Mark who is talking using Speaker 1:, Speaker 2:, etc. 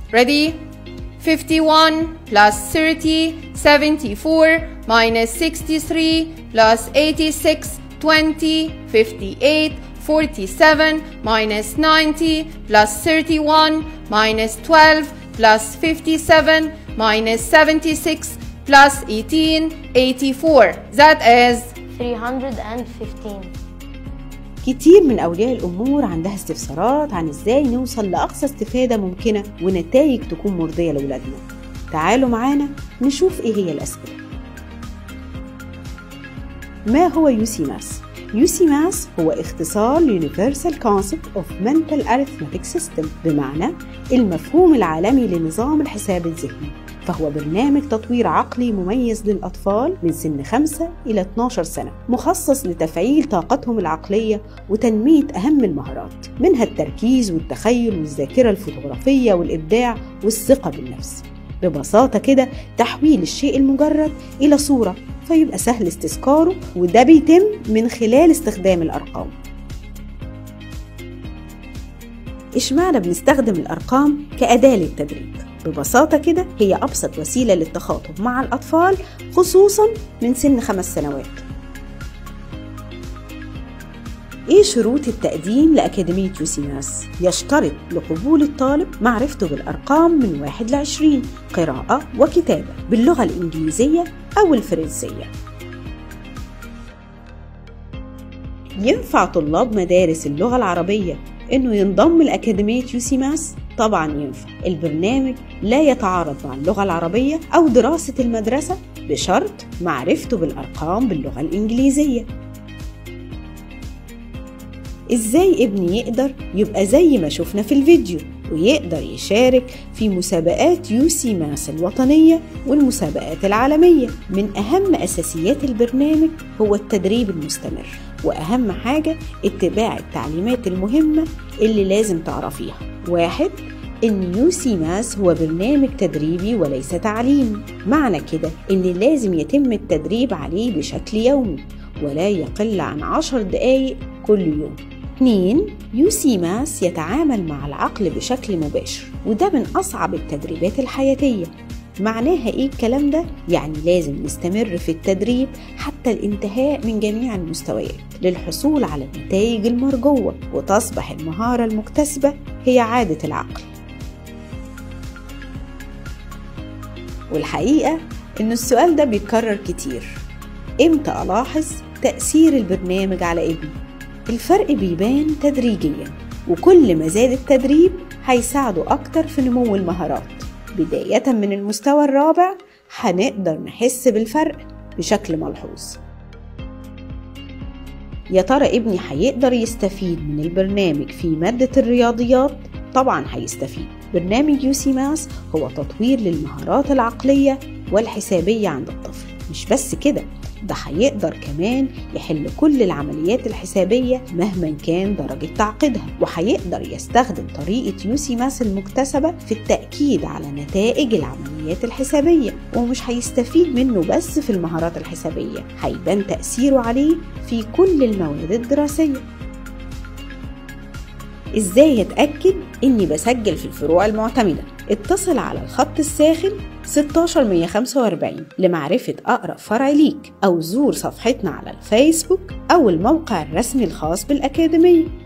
Speaker 1: Ready? 51 plus 30, 74 minus 63 plus 86, 20, 58, 47 minus 90 plus 31 minus 12 plus 57 minus 76 plus 18, 84. That is
Speaker 2: 315
Speaker 3: كتير من أولياء الأمور عندها استفسارات عن إزاي نوصل لأقصى استفادة ممكنة ونتائج تكون مرضية لأولادنا تعالوا معانا نشوف إيه هي الأسئلة ما هو يوسي ماس؟ يوسي ماس هو اختصار Universal Concept of Mental Arithmetic System بمعنى المفهوم العالمي لنظام الحساب الذهني فهو برنامج تطوير عقلي مميز للأطفال من سن 5 إلى 12 سنة مخصص لتفعيل طاقتهم العقلية وتنمية أهم المهارات منها التركيز والتخيل والذاكرة الفوتوغرافية والإبداع والثقة بالنفس ببساطة كده تحويل الشيء المجرد إلى صورة فيبقى سهل استذكاره وده بيتم من خلال استخدام الأرقام إشمعنى بنستخدم الأرقام كأداة للتدريب؟ ببساطة كده هي أبسط وسيلة للتخاطب مع الأطفال خصوصا من سن خمس سنوات إيه شروط التقديم لأكاديمية يوسيماس؟ يشترط لقبول الطالب معرفته بالأرقام من واحد لعشرين قراءة وكتابة باللغة الإنجليزية أو الفرنسية ينفع طلاب مدارس اللغة العربية إنه ينضم لأكاديمية يوسيماس؟ طبعا ينفع البرنامج لا يتعارض مع اللغة العربية أو دراسة المدرسة بشرط معرفته بالأرقام باللغة الإنجليزية إزاي ابني يقدر يبقى زي ما شفنا في الفيديو ويقدر يشارك في مسابقات يوسي ماس الوطنية والمسابقات العالمية من أهم أساسيات البرنامج هو التدريب المستمر وأهم حاجة اتباع التعليمات المهمة اللي لازم تعرفيها واحد إن يوسي ماس هو برنامج تدريبي وليس تعليمي معنى كده إن لازم يتم التدريب عليه بشكل يومي ولا يقل عن عشر دقايق كل يوم 2 يوسي ماس يتعامل مع العقل بشكل مباشر وده من أصعب التدريبات الحياتية معناها ايه الكلام ده؟ يعني لازم نستمر في التدريب حتى الانتهاء من جميع المستويات للحصول على النتائج المرجوة وتصبح المهارة المكتسبة هي عادة العقل والحقيقة إن السؤال ده بيتكرر كتير إمتى ألاحظ تأثير البرنامج على ابني؟ الفرق بيبان تدريجيا وكل ما زاد التدريب هيساعده أكتر في نمو المهارات بداية من المستوى الرابع هنقدر نحس بالفرق بشكل ملحوظ يا ترى ابني هيقدر يستفيد من البرنامج في مادة الرياضيات؟ طبعا هيستفيد برنامج يوسي ماس هو تطوير للمهارات العقلية والحسابية عند الطفل مش بس كده ده هيقدر كمان يحل كل العمليات الحسابية مهما كان درجة تعقيدها وهيقدر يستخدم طريقة يوسي ماس المكتسبة في التأكيد على نتائج العمليات الحسابية ومش هيستفيد منه بس في المهارات الحسابية هيبان تأثيره عليه في كل المواد الدراسية ازاي اتاكد اني بسجل في الفروع المعتمده اتصل على الخط الساخن 16145 لمعرفة أقرب فرع ليك أو زور صفحتنا على الفيسبوك أو الموقع الرسمي الخاص بالأكاديمية